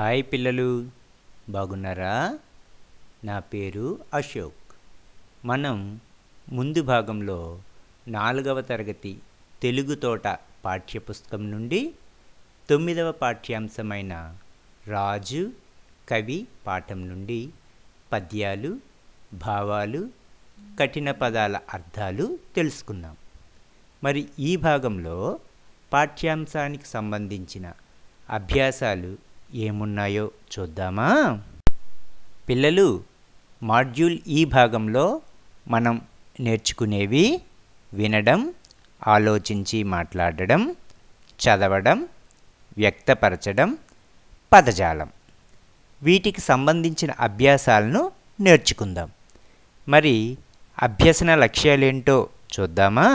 hi పిల్లలు బాగున్నారా నా పేరు అశోక్ మనం ముందు భాగంలో నాలుగవ తరగతి తెలుగు తోట పాఠ్యపుస్తకం నుండి తొమ్మిదవ పాఠ్యాంశమైన రాజు కవి పాఠం నుండి పద్యాలు భావాలు కఠిన పదాల అర్థాలు తెలుసుకున్నాం మరి ఈ భాగంలో పాఠ్యాంశానికి సంబంధించిన అభ్యాసాలు ఏమున్నాయో చూద్దామా పిల్లలు మాడ్యూల్ ఈ భాగంలో మనం నేర్చుకునేవి వినడం ఆలోచించి మాట్లాడడం చదవడం వ్యక్తపరచడం పదజాలం వీటికి సంబంధించిన అభ్యాసాలను నేర్చుకుందాం మరి అభ్యసన లక్ష్యాలేంటో చూద్దామా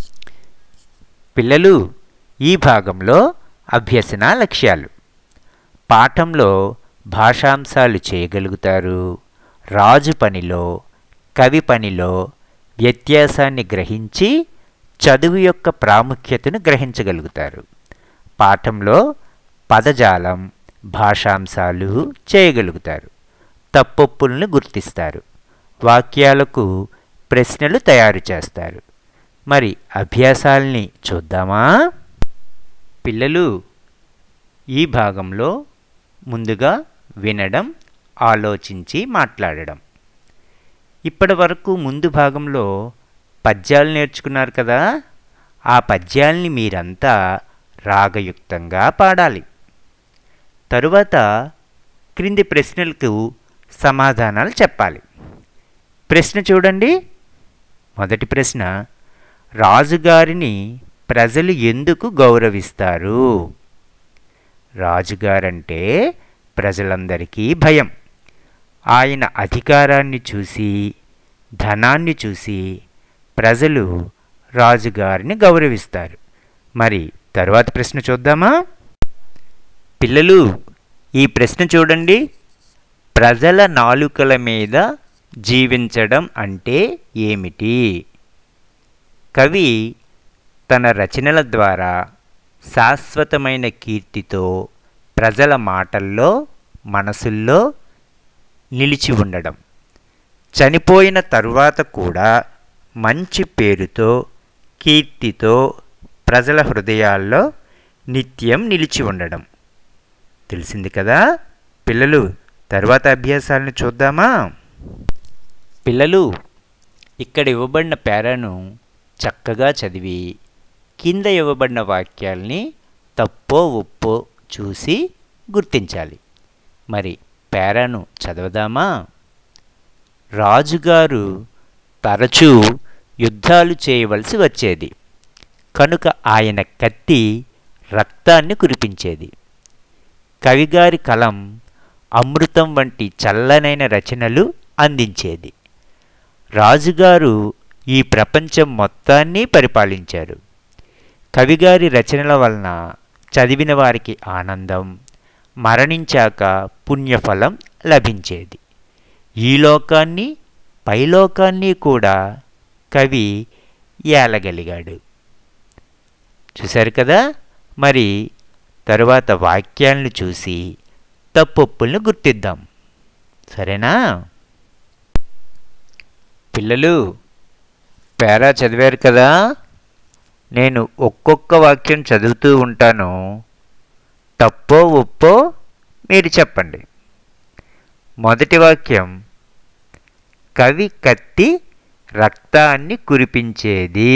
పిల్లలు ఈ భాగంలో అభ్యసన లక్ష్యాలు పాఠంలో భాషాంశాలు చేయగలుగుతారు రాజు పనిలో కవి పనిలో వ్యత్యాసాన్ని గ్రహించి చదువు యొక్క ప్రాముఖ్యతను గ్రహించగలుగుతారు పాఠంలో పదజాలం భాషాంశాలు చేయగలుగుతారు తప్పొప్పులను గుర్తిస్తారు వాక్యాలకు ప్రశ్నలు తయారు చేస్తారు మరి అభ్యాసాల్ని చూద్దామా పిల్లలు ఈ భాగంలో ముందుగా వినడం ఆలోచించి మాట్లాడడం ఇప్పటి వరకు ముందు భాగంలో పద్యాలు నేర్చుకున్నారు కదా ఆ పద్యాల్ని మీరంతా రాగయుక్తంగా పాడాలి తరువాత క్రింది ప్రశ్నలకు సమాధానాలు చెప్పాలి ప్రశ్న చూడండి మొదటి ప్రశ్న రాజుగారిని ప్రజలు ఎందుకు గౌరవిస్తారు రాజుగారంటే ప్రజలందరికీ భయం ఆయన అధికారాన్ని చూసి ధనాన్ని చూసి ప్రజలు రాజుగారిని గౌరవిస్తారు మరి తరువాత ప్రశ్న చూద్దామా పిల్లలు ఈ ప్రశ్న చూడండి ప్రజల నాలుకల మీద జీవించడం అంటే ఏమిటి కవి తన రచనల ద్వారా శాశ్వతమైన కీర్తితో ప్రజల మాటల్లో మనసుల్లో నిలిచి ఉండడం చనిపోయిన తరువాత కూడా మంచి పేరుతో కీర్తితో ప్రజల హృదయాల్లో నిత్యం నిలిచి ఉండడం తెలిసింది కదా పిల్లలు తర్వాత అభ్యాసాలను చూద్దామా పిల్లలు ఇక్కడ ఇవ్వబడిన పేరాను చక్కగా చదివి కింద ఇవ్వబడిన వాక్యాల్ని తప్పో ఒప్పో చూసి గుర్తించాలి మరి పేరాను చదవదామా రాజుగారు తరచూ యుద్ధాలు చేయవలసి వచ్చేది కనుక ఆయన కత్తి రక్తాన్ని కురిపించేది కవిగారి కలం అమృతం వంటి చల్లనైన రచనలు అందించేది రాజుగారు ఈ ప్రపంచం మొత్తాన్ని పరిపాలించారు కవిగారి రచనల వలన చదివిన వారికి ఆనందం మరణించాక పుణ్యఫలం లభించేది ఈ లోకాన్ని పైలోకాన్ని కూడా కవి ఏలగలిగాడు చూశారు కదా మరి తరువాత వాక్యాలను చూసి తప్పొప్పులను గుర్తిద్దాం సరేనా పిల్లలు పేరా చదివారు కదా నేను ఒక్కొక్క వాక్యం చదువుతూ ఉంటాను తప్పో ఒప్పో మీరు చెప్పండి మొదటి వాక్యం కవి కత్తి రక్తాన్ని కురిపించేది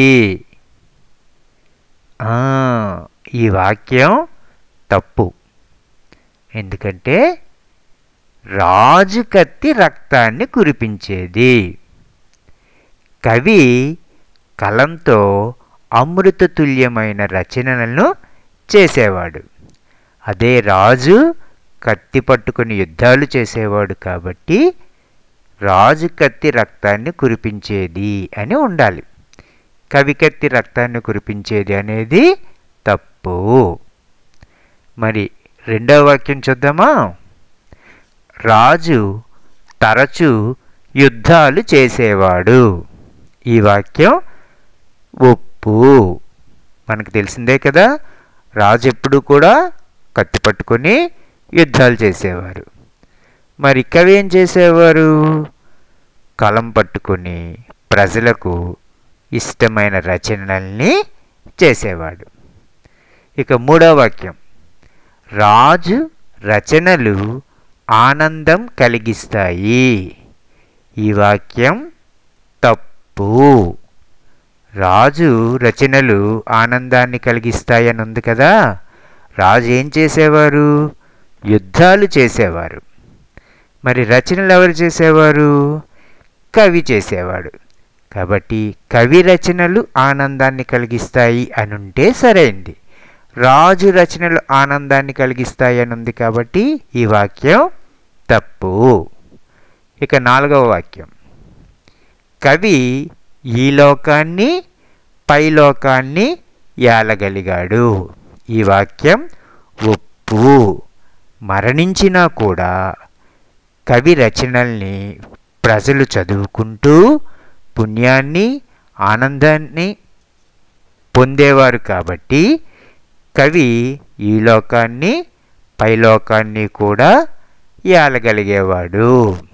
ఈ వాక్యం తప్పు ఎందుకంటే రాజు కత్తి రక్తాన్ని కురిపించేది కవి కలంతో అమృతతుల్యమైన రచనలను చేసేవాడు అదే రాజు కత్తి పట్టుకుని యుద్ధాలు చేసేవాడు కాబట్టి రాజు కత్తి రక్తాన్ని కురిపించేది అని ఉండాలి కవి కత్తి రక్తాన్ని కురిపించేది అనేది తప్పు మరి రెండవ వాక్యం చూద్దామా రాజు తరచు యుద్ధాలు చేసేవాడు ఈ వాక్యం ఒప్పు మనకు తెలిసిందే కదా రాజు ఎప్పుడు కూడా కత్తి పట్టుకొని యుద్ధాలు చేసేవారు మరి కవి ఏం చేసేవారు కలం పట్టుకొని ప్రజలకు ఇష్టమైన రచనల్ని చేసేవాడు ఇక మూడో వాక్యం రాజు రచనలు ఆనందం కలిగిస్తాయి ఈ వాక్యం తప్పు రాజు రచనలు ఆనందాన్ని కలిగిస్తాయని ఉంది కదా రాజు ఏం చేసేవారు యుద్ధాలు చేసేవారు మరి రచనలు ఎవరు చేసేవారు కవి చేసేవాడు కాబట్టి కవి రచనలు ఆనందాన్ని కలిగిస్తాయి అని ఉంటే సరైంది రాజు రచనలు ఆనందాన్ని కలిగిస్తాయి అని ఉంది కాబట్టి ఈ వాక్యం తప్పు ఇక నాలుగవ వాక్యం కవి ఈ లోకాన్ని పై లోకాన్ని ఏలగలిగాడు ఈ వాక్యం ఒప్పు మరణించినా కూడా కవి రచనల్ని ప్రజలు చదువుకుంటూ పుణ్యాన్ని ఆనందాన్ని పొందేవారు కాబట్టి కవి ఈ లోకాన్ని పైలోకాన్ని కూడా ఏలగలిగేవాడు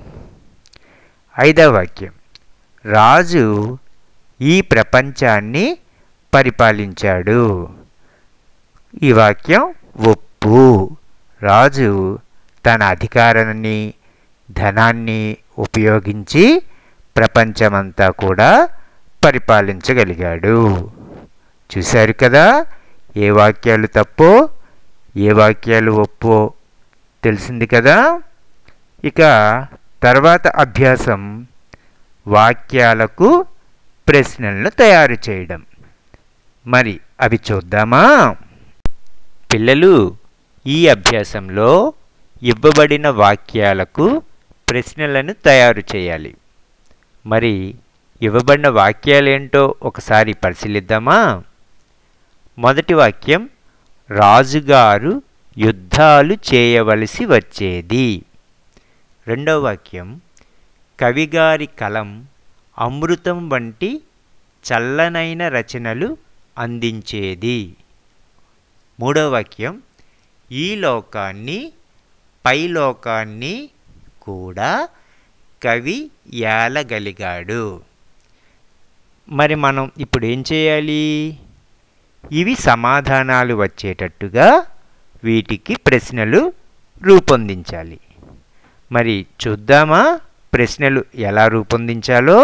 ఐదవ వాక్యం రాజు ఈ ప్రపంచాన్ని పరిపాలించాడు ఈ వాక్యం ఒప్పు రాజు తన అధికారాన్ని ధనాన్ని ఉపయోగించి ప్రపంచమంతా కూడా పరిపాలించగలిగాడు చూశారు కదా ఏ వాక్యాలు తప్పో ఏ వాక్యాలు ఒప్పో తెలిసింది కదా ఇక తర్వాత అభ్యాసం వాక్యాలకు ప్రశ్నలను తయారు చేయడం మరి అవి చూద్దామా పిల్లలు ఈ అభ్యాసంలో ఇవ్వబడిన వాక్యాలకు ప్రశ్నలను తయారు చేయాలి మరి ఇవ్వబడిన వాక్యాలేంటో ఒకసారి పరిశీలిద్దామా మొదటి వాక్యం రాజుగారు యుద్ధాలు చేయవలసి వచ్చేది రెండవ వాక్యం కవిగారి కలం అమృతం వంటి చల్లనైన రచనలు అందించేది మూడవ వాక్యం ఈ లోకాన్ని పై లోకాన్ని కూడా కవి ఏలగలిగాడు మరి మనం ఇప్పుడు ఏం చేయాలి ఇవి సమాధానాలు వచ్చేటట్టుగా వీటికి ప్రశ్నలు రూపొందించాలి మరి చూద్దామా ప్రశ్నలు ఎలా రూపొందించాలో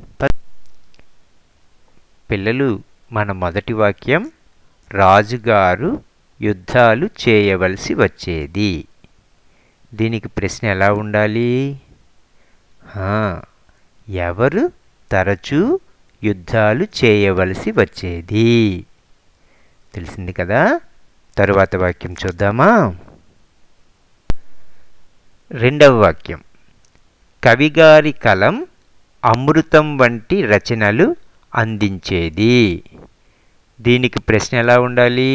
పిల్లలు మన మొదటి వాక్యం రాజుగారు యుద్ధాలు చేయవలసి వచ్చేది దీనికి ప్రశ్న ఎలా ఉండాలి హా, ఎవరు తరచూ యుద్ధాలు చేయవలసి వచ్చేది తెలిసింది కదా తరువాత వాక్యం చూద్దామా రెండవ వాక్యం కవిగారి కలం అమృతం వంటి రచనలు అందించేది దీనికి ప్రశ్న ఎలా ఉండాలి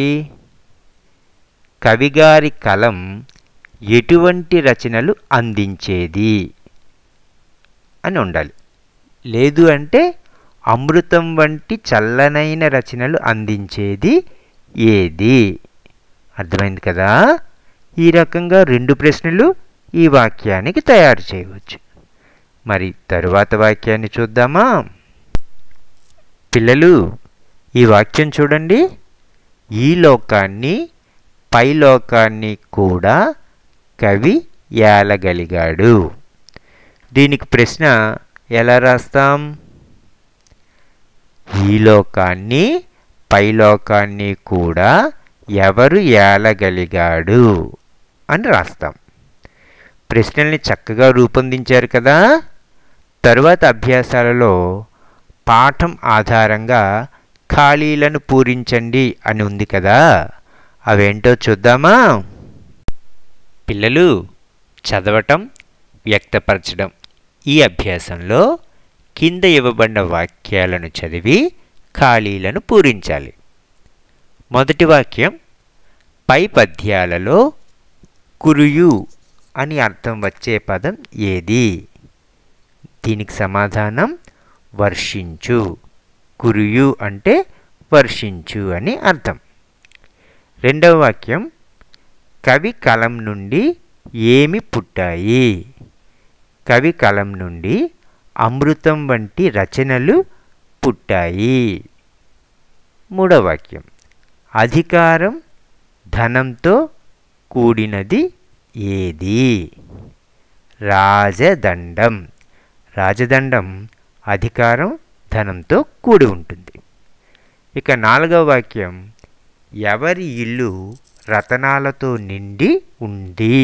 కవిగారి కలం ఎటువంటి రచనలు అందించేది అని ఉండాలి లేదు అంటే అమృతం వంటి చల్లనైన రచనలు అందించేది ఏది అర్థమైంది కదా ఈ రకంగా రెండు ప్రశ్నలు ఈ వాక్యానికి తయారు చేయవచ్చు మరి తరువాత వాక్యాన్ని చూద్దామా పిల్లలు ఈ వాక్యం చూడండి ఈ లోకాన్ని పై లోకాన్ని కూడా కవి ఏలగలిగాడు దీనికి ప్రశ్న ఎలా రాస్తాం ఈ లోకాన్ని పై లోకాన్ని కూడా ఎవరు ఏలగలిగాడు అని రాస్తాం ప్రశ్నల్ని చక్కగా రూపొందించారు కదా తరువాత అభ్యాసాలలో పాఠం ఆధారంగా ఖాళీలను పూరించండి అని ఉంది కదా అవేంటో చూద్దామా పిల్లలు చదవటం వ్యక్తపరచడం ఈ అభ్యాసంలో కింద ఇవ్వబడిన వాక్యాలను చదివి ఖాళీలను పూరించాలి మొదటి వాక్యం పై పద్యాలలో కురుయు అని అర్థం వచ్చే పదం ఏది దీనికి సమాధానం వర్షించు కురుయు అంటే వర్షించు అని అర్థం రెండవ వాక్యం కవి కలం నుండి ఏమి పుట్టాయి కవి కలం నుండి అమృతం వంటి రచనలు పుట్టాయి మూడో వాక్యం అధికారం ధనంతో కూడినది ఏది రాజదండం రాజదండం అధికారం ధనంతో కూడి ఉంటుంది ఇక నాలుగవ వాక్యం ఎవరి ఇల్లు రతనాలతో నిండి ఉంది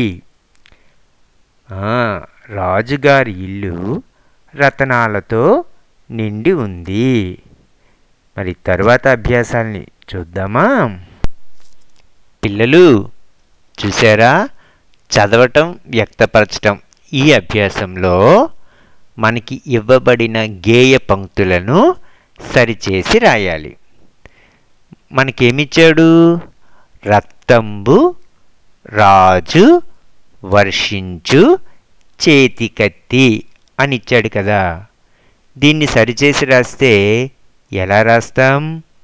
ఆ, రాజుగారి ఇల్లు రతనాలతో నిండి ఉంది మరి తరువాత అభ్యాసాల్ని చూద్దామా పిల్లలు చూసారా చదవటం వ్యక్తపరచటం ఈ అభ్యాసంలో మనకి ఇవ్వబడిన గేయ పంక్తులను సరిచేసి రాయాలి మనకేమిచ్చాడు రక్తంబు రాజు వర్షించు చేతికత్తి అని ఇచ్చాడు కదా దీన్ని సరిచేసి రాస్తే ఎలా రాస్తాం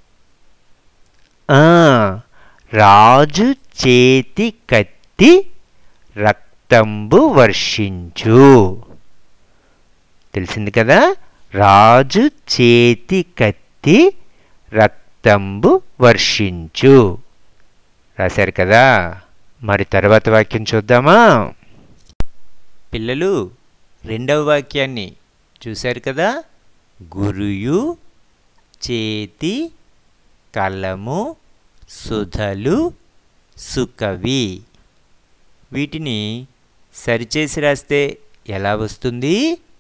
ఆ, రాజు చేతి కత్తి రక్తంబు వర్షించు తెలిసింది కదా రాజు చేతి కత్తి రక్తంబు వర్షించు రాశారు కదా మరి తర్వాత వాక్యం చూద్దామా పిల్లలు రెండవ వాక్యాన్ని చూశారు కదా గురుయు చేతి కలము సుధలు సుకవి వీటిని సరిచేసి రాస్తే ఎలా వస్తుంది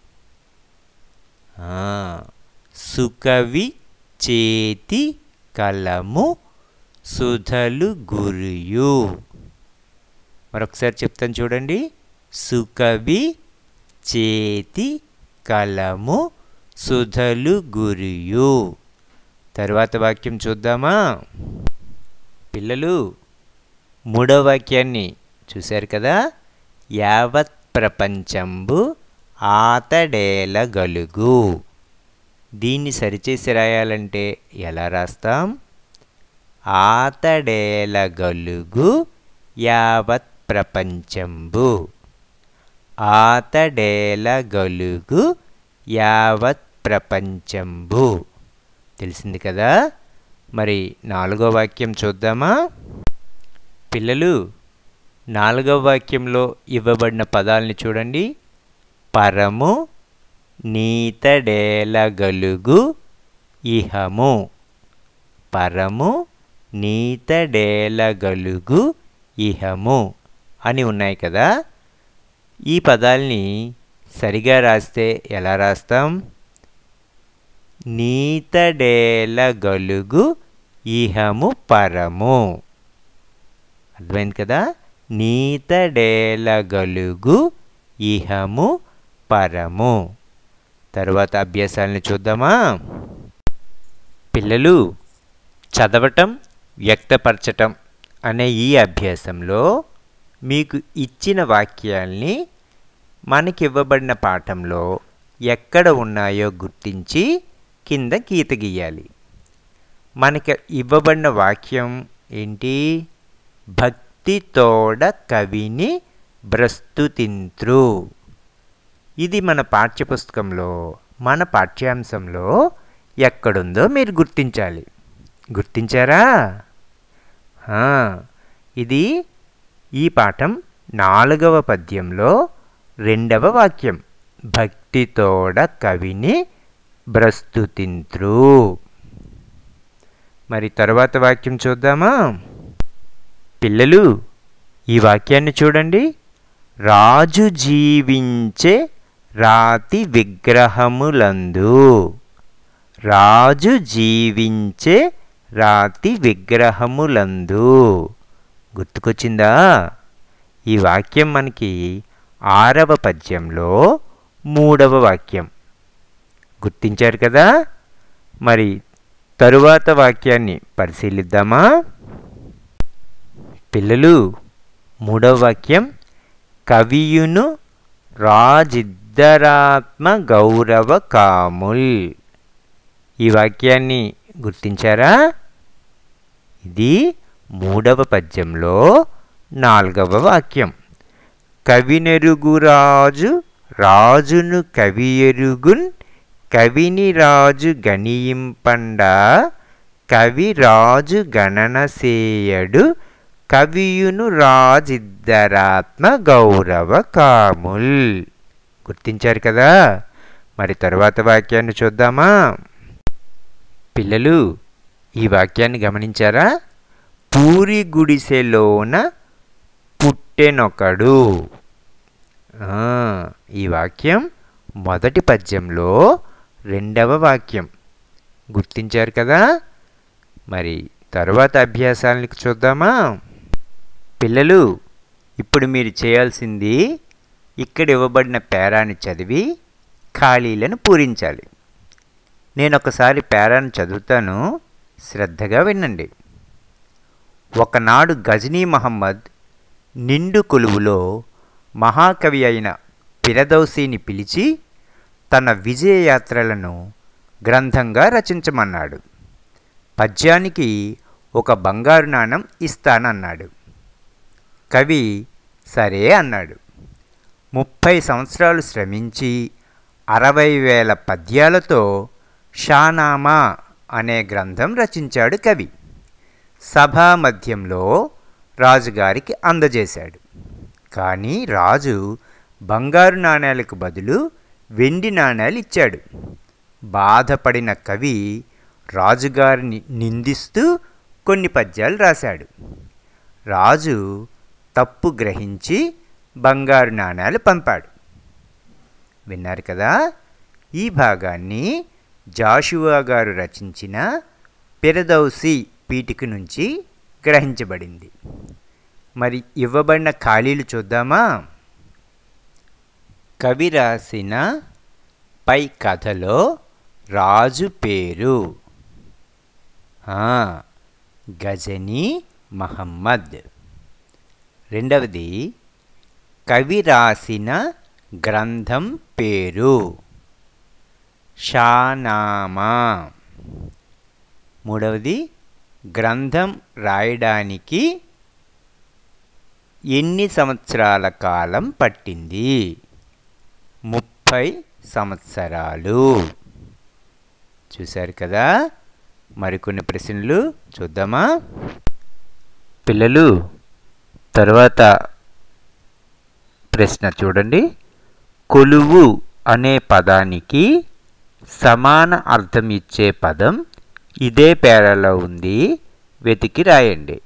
ఆ, సుకవి చేతి కలము సుధలు గురియు మరొకసారి చెప్తాను చూడండి సుకవి చేతి కలము సుధలు గురియు తర్వాత వాక్యం చూద్దామా పిల్లలు మూడో వాక్యాన్ని చూశారు కదా యావత్ ప్రపంచంబు ఆతడేలగలుగు దీన్ని సరిచేసి రాయాలంటే ఎలా రాస్తాం ఆతడేలగలుగు యావత్ ప్రపంచంబు ఆతడేలగలుగు యావత్ ప్రపంచంబు తెలిసింది కదా మరి నాలుగో వాక్యం చూద్దామా పిల్లలు నాలుగవ వాక్యంలో ఇవ్వబడిన పదాలని చూడండి పరము నీతడేలగలుగు ఇహము పరము నీతడేలగలుగు ఇహము అని ఉన్నాయి కదా ఈ పదాల్ని సరిగా రాస్తే ఎలా రాస్తాం నీతడేలగలుగు ఇహము పరము అర్థమైంది కదా నీతడేలగలుగు ఇహము పరము తర్వాత అభ్యాసాలను చూద్దామా పిల్లలు చదవటం వ్యక్తపరచటం అనే ఈ అభ్యాసంలో మీకు ఇచ్చిన వాక్యాల్ని మనకివ్వబడిన పాఠంలో ఎక్కడ ఉన్నాయో గుర్తించి కింద గీత గీయాలి మనకి ఇవ్వబడిన వాక్యం ఏంటి భక్తి తోడ కవిని ప్రస్తుతింత్రు ఇది మన పాఠ్యపుస్తకంలో మన పాఠ్యాంశంలో ఎక్కడుందో మీరు గుర్తించాలి గుర్తించారా ఆ, ఇది ఈ పాఠం నాలుగవ పద్యంలో రెండవ వాక్యం భక్తితోడ కవిని ప్రస్తుతింత్రు మరి తర్వాత వాక్యం చూద్దామా పిల్లలు ఈ వాక్యాన్ని చూడండి రాజు జీవించే రాతి విగ్రహములందు రాజు జీవించే రాతి విగ్రహములందు గుర్తుకొచ్చిందా ఈ వాక్యం మనకి ఆరవ పద్యంలో మూడవ వాక్యం గుర్తించారు కదా మరి తరువాత వాక్యాన్ని పరిశీలిద్దామా పిల్లలు మూడవ వాక్యం కవియును రాజిద్దరాత్మ గౌరవ కాముల్ ఈ వాక్యాన్ని గుర్తించారా ఇది మూడవ పద్యంలో నాలుగవ వాక్యం కవినెరుగురాజు రాజును కవియెరుగున్ కవిని రాజు గణింపండా కవి రాజు గణన సేయడు కవియును రాజిద్దరాత్మ గౌరవ కాముల్ గుర్తించారు కదా మరి తరువాత వాక్యాన్ని చూద్దామా పిల్లలు ఈ వాక్యాన్ని గమనించారా పూరి గుడిసెలోన పుట్టెనొకడు ఆ, ఈ వాక్యం మొదటి పద్యంలో రెండవ వాక్యం గుర్తించారు కదా మరి తరువాత అభ్యాసాలను చూద్దామా పిల్లలు ఇప్పుడు మీరు చేయాల్సింది ఇక్కడ ఇవ్వబడిన పేరాన్ని చదివి ఖాళీలను పూరించాలి నేను ఒకసారి పేరాన్ని చదువుతాను శ్రద్ధగా వినండి ఒకనాడు గజనీ మహమ్మద్ నిండు కొలువులో మహాకవి అయిన పిరదౌసిని పిలిచి తన విజయయాత్రలను గ్రంథంగా రచించమన్నాడు పద్యానికి ఒక బంగారు నాణం ఇస్తానన్నాడు కవి సరే అన్నాడు ముప్పై సంవత్సరాలు శ్రమించి అరవై వేల పద్యాలతో షానామా అనే గ్రంథం రచించాడు కవి సభా మధ్యంలో రాజుగారికి అందజేశాడు కానీ రాజు బంగారు నాణేలకు బదులు వెండి నాణేలు ఇచ్చాడు బాధపడిన కవి రాజుగారిని నిందిస్తూ కొన్ని పద్యాలు రాశాడు రాజు తప్పు గ్రహించి బంగారు నాణేలు పంపాడు విన్నారు కదా ఈ భాగాన్ని జాషువా గారు రచించిన పిరదౌసి పీఠిక నుంచి గ్రహించబడింది మరి ఇవ్వబడిన ఖాళీలు చూద్దామా కవి రాసిన పై కథలో రాజు పేరు ఆ, గజనీ మహమ్మద్ రెండవది కవి రాసిన గ్రంథం పేరు షానామా మూడవది గ్రంథం రాయడానికి ఎన్ని సంవత్సరాల కాలం పట్టింది ముప్పై సంవత్సరాలు చూశారు కదా మరికొన్ని ప్రశ్నలు చూద్దామా పిల్లలు తర్వాత ప్రశ్న చూడండి కొలువు అనే పదానికి సమాన అర్థం ఇచ్చే పదం ఇదే పేరాలో ఉంది వెతికి రాయండి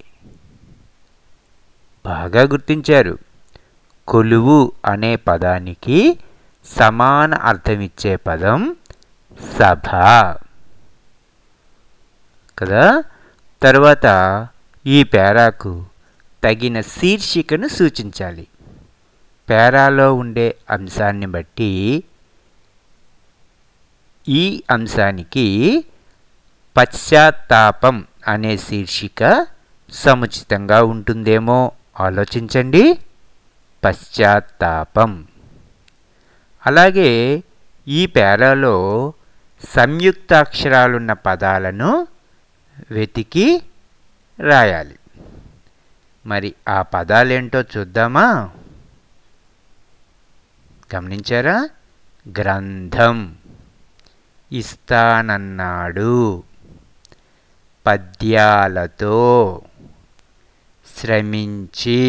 బాగా గుర్తించారు కొలువు అనే పదానికి సమాన అర్థమిచ్చే పదం సభ కదా తర్వాత ఈ పేరాకు తగిన శీర్షికను సూచించాలి పేరాలో ఉండే అంశాన్ని బట్టి ఈ అంశానికి పశ్చాత్తాపం అనే శీర్షిక సముచితంగా ఉంటుందేమో ఆలోచించండి పశ్చాత్తాపం అలాగే ఈ పేరాలో సంయుక్తాక్షరాలున్న పదాలను వెతికి రాయాలి మరి ఆ పదాలేంటో చూద్దామా గమనించారా గ్రంథం ఇస్తానన్నాడు పద్యాలతో శ్రమించి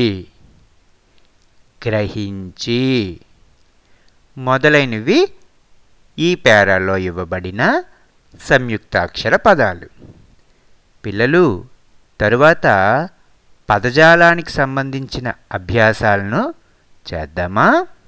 గ్రహించి మొదలైనవి ఈ పేరాలో ఇవ్వబడిన సంయుక్తాక్షర పదాలు పిల్లలు తరువాత పదజాలానికి సంబంధించిన అభ్యాసాలను చేద్దామా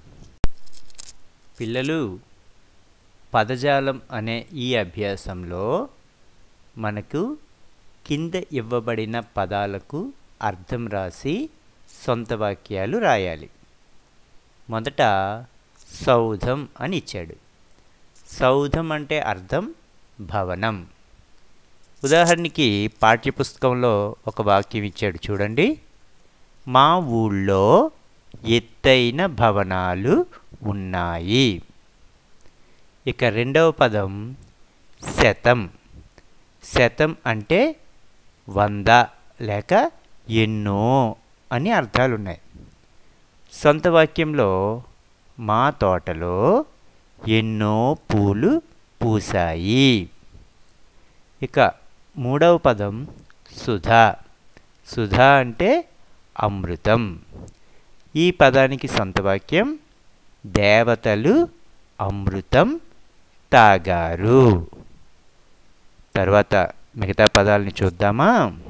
పిల్లలు పదజాలం అనే ఈ అభ్యాసంలో మనకు కింద ఇవ్వబడిన పదాలకు అర్థం రాసి సొంత వాక్యాలు రాయాలి మొదట సౌధం అని ఇచ్చాడు సౌధం అంటే అర్థం భవనం ఉదాహరణకి పాఠ్యపుస్తకంలో ఒక వాక్యం ఇచ్చాడు చూడండి మా ఊళ్ళో ఎత్తైన భవనాలు ఉన్నాయి ఇక రెండవ పదం శతం శతం అంటే వంద లేక ఎన్నో అని అర్థాలు ఉన్నాయి సొంత వాక్యంలో మా తోటలో ఎన్నో పూలు పూసాయి ఇక మూడవ పదం సుధా సుధా అంటే అమృతం ఈ పదానికి సొంత వాక్యం దేవతలు అమృతం తాగారు తర్వాత మిగతా పదాలని చూద్దామా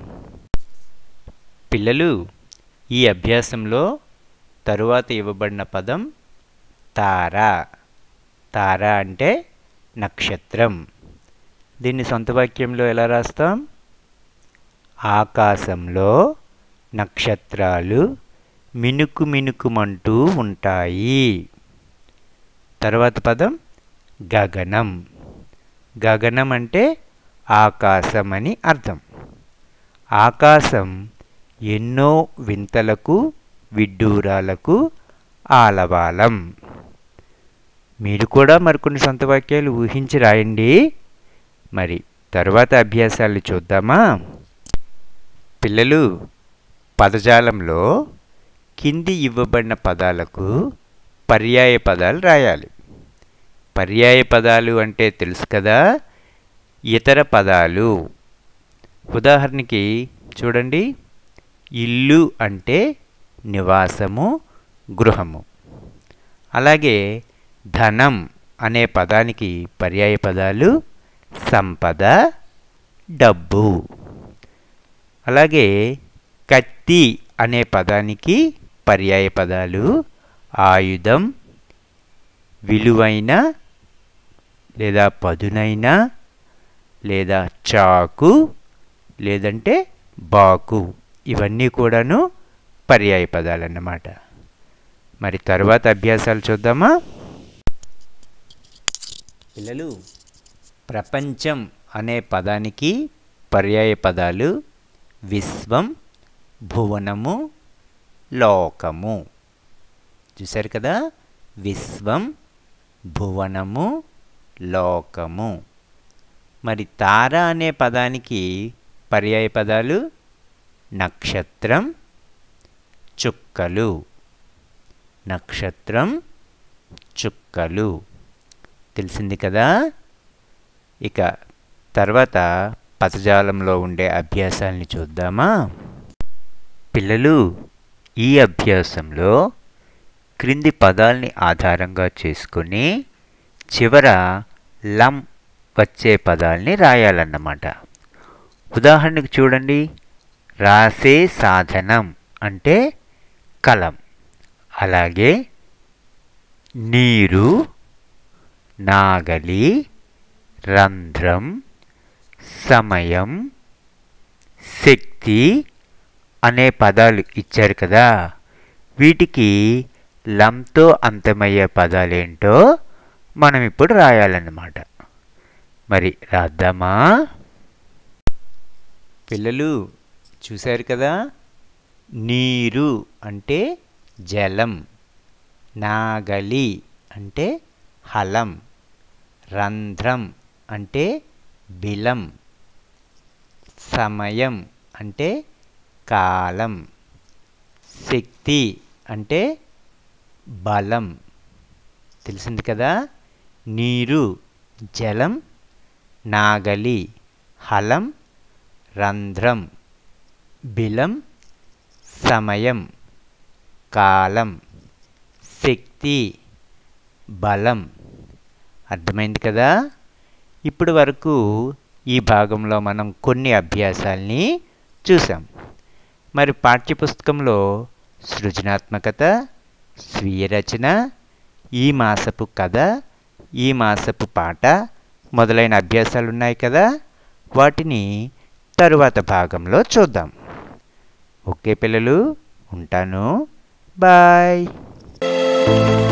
పిల్లలు ఈ అభ్యాసంలో తరువాత ఇవ్వబడిన పదం తార తార అంటే నక్షత్రం దీన్ని సొంత వాక్యంలో ఎలా రాస్తాం ఆకాశంలో నక్షత్రాలు మినుకు మినుకుమంటూ ఉంటాయి తర్వాత పదం గగనం గగనం అంటే ఆకాశం అని అర్థం ఆకాశం ఎన్నో వింతలకు విడ్డూరాలకు ఆలవాలం మీరు కూడా మరికొన్ని సొంత వాక్యాలు ఊహించి రాయండి మరి తరువాత అభ్యాసాలు చూద్దామా పిల్లలు పదజాలంలో కింది ఇవ్వబడిన పదాలకు పర్యాయ పదాలు రాయాలి పర్యాయ పదాలు అంటే తెలుసు కదా ఇతర పదాలు ఉదాహరణకి చూడండి ఇల్లు అంటే నివాసము గృహము అలాగే ధనం అనే పదానికి పర్యాయ పదాలు సంపద డబ్బు అలాగే కత్తి అనే పదానికి పర్యాయ పదాలు ఆయుధం విలువైన లేదా పదునైన లేదా చాకు లేదంటే బాకు ఇవన్నీ కూడాను పర్యాయ పదాలు అన్నమాట మరి తర్వాత అభ్యాసాలు చూద్దామా పిల్లలు ప్రపంచం అనే పదానికి పర్యాయ పదాలు విశ్వం భువనము లోకము చూశారు కదా విశ్వం భువనము లోకము మరి తార అనే పదానికి పర్యాయ పదాలు నక్షత్రం చుక్కలు నక్షత్రం చుక్కలు తెలిసింది కదా ఇక తర్వాత పదజాలంలో ఉండే అభ్యాసాలని చూద్దామా పిల్లలు ఈ అభ్యాసంలో క్రింది పదాల్ని ఆధారంగా చేసుకుని చివర లం వచ్చే పదాల్ని రాయాలన్నమాట ఉదాహరణకు చూడండి రాసే సాధనం అంటే కలం అలాగే నీరు నాగలి రంధ్రం సమయం శక్తి అనే పదాలు ఇచ్చారు కదా వీటికి లంతో అంతమయ్యే పదాలేంటో మనం ఇప్పుడు రాయాలన్నమాట మరి రాద్దామా పిల్లలు చూశారు కదా నీరు అంటే జలం నాగలి అంటే హలం రంధ్రం అంటే బిలం సమయం అంటే కాలం శక్తి అంటే బలం తెలిసింది కదా నీరు జలం నాగలి హలం రంధ్రం బిలం సమయం కాలం శక్తి బలం అర్థమైంది కదా ఇప్పటి వరకు ఈ భాగంలో మనం కొన్ని అభ్యాసాల్ని చూసాం మరి పాఠ్యపుస్తకంలో సృజనాత్మకత స్వీయ రచన ఈ మాసపు కథ ఈ మాసపు పాట మొదలైన అభ్యాసాలు ఉన్నాయి కదా వాటిని తరువాత భాగంలో చూద్దాం ఓకే పిల్లలు ఉంటాను బాయ్